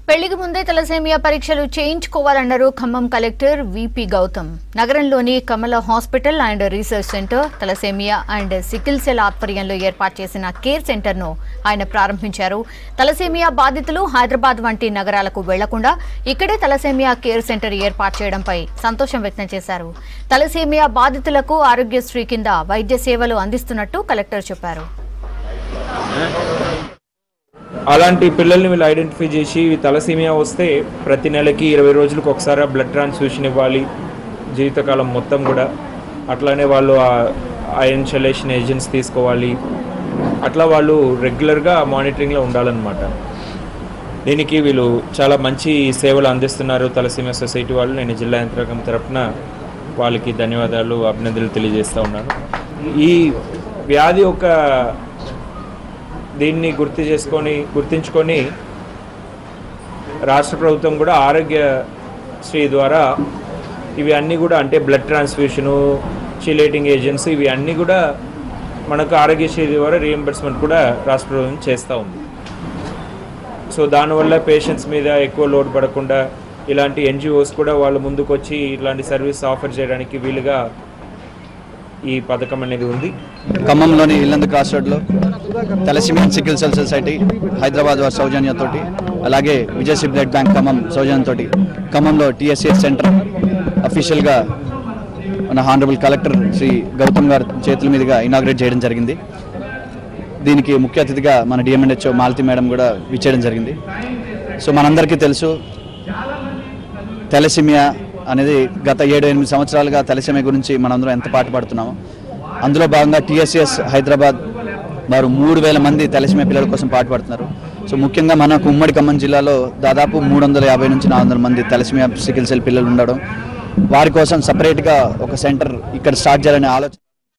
పెళ్లికి ముందే తలసేమియా పరీక్షలు చేయించుకోవాలన్నారు ఖమ్మం కలెక్టర్ విపి గౌతమ్ నగరంలోని Kamala hospital and research centre thalassemia and sickle cell ఆధ్వర్యంలో ఏర్పాటు చేసిన కేర్ సెంటర్ను ఆయన ప్రారంభించారు తలసేమియా బాధితులు హైదరాబాద్ వంటి నగరాలకు వెళ్లకుండా ఇక్కడే తలసేమియా కేర్ సెంటర్ ఏర్పాటు చేయడంపై సంతోషం వ్యక్తం చేశారు తలసేమియా బాధితులకు ఆరోగ్యశ్రీ కింద వైద్య సేవలు అందిస్తున్నట్టు కలెక్టర్ చెప్పారు అలాంటి పిల్లల్ని వీళ్ళు ఐడెంటిఫై చేసి ఇవి తలసీమియా వస్తే ప్రతి నెలకి ఇరవై రోజులకు ఒకసారి బ్లడ్ ట్రాన్స్ఫ్యూషన్ ఇవ్వాలి జీవితకాలం మొత్తం కూడా అట్లానే వాళ్ళు ఆ ఇన్షలేషన్ ఏజెంట్స్ తీసుకోవాలి అట్లా వాళ్ళు రెగ్యులర్గా మానిటరింగ్లో ఉండాలన్నమాట దీనికి వీళ్ళు చాలా మంచి సేవలు అందిస్తున్నారు తలసీమియా సొసైటీ వాళ్ళు నేను జిల్లా యంత్రాంగం తరపున వాళ్ళకి ధన్యవాదాలు అభినందనలు తెలియజేస్తూ ఉన్నాను ఈ వ్యాధి ఒక దీన్ని గుర్తు చేసుకొని గుర్తించుకొని రాష్ట్ర ప్రభుత్వం కూడా ఆరోగ్యశ్రీ ద్వారా ఇవి అన్నీ కూడా అంటే బ్లడ్ ట్రాన్స్ఫ్యూషను చిలేటింగ్ ఏజెన్సీ ఇవి అన్నీ కూడా మనకు ఆరోగ్యశ్రీ ద్వారా రీఎంబర్స్మెంట్ కూడా రాష్ట్ర ప్రభుత్వం చేస్తూ ఉంది సో దానివల్ల పేషెంట్స్ మీద ఎక్కువ లోడ్ పడకుండా ఇలాంటి ఎన్జిఓస్ కూడా వాళ్ళు ముందుకు వచ్చి ఇలాంటి సర్వీస్ ఆఫర్ చేయడానికి వీలుగా ఈ పథకం అనేది ఉంది ఖమ్మంలోని ఇల్లందు క్రాస్ రోడ్లో తలసిమియన్ సికిల్ సెల్ సొసైటీ హైదరాబాద్ వారి సౌజన్యంతోటి అలాగే విజయశ్రీ బ్లడ్ బ్యాంక్ ఖమ్మం సౌజన్యంతో ఖమ్మంలో టీఎస్ఎస్ సెంటర్ అఫీషియల్గా మన హానరబుల్ కలెక్టర్ శ్రీ గౌతమ్ గారి చేతుల మీదుగా ఇనాగ్రేట్ చేయడం జరిగింది దీనికి ముఖ్య అతిథిగా మన డిఎంఎన్హెచ్ఓ మాలతి మేడం కూడా విచ్చేయడం జరిగింది సో మనందరికీ తెలుసు తెలసిమియా అనేది గత ఏడు ఎనిమిది సంవత్సరాలుగా తెలసిమియా గురించి మనందరం ఎంత పాటు పడుతున్నామో అందులో భాగంగా టీఎస్ఎస్ హైదరాబాద్ వారు మూడు వేల మంది తెలసిమియా పిల్లల కోసం పాటుపడుతున్నారు సో ముఖ్యంగా మనకు ఉమ్మడి ఖమ్మం జిల్లాలో దాదాపు మూడు వందల యాభై నుంచి నాలుగు వందల మంది తెలసిమియా సికిల్ సెల్ పిల్లలు ఉండడం వారి కోసం సపరేట్గా ఒక సెంటర్ ఇక్కడ స్టార్ట్ చేయాలనే ఆలోచన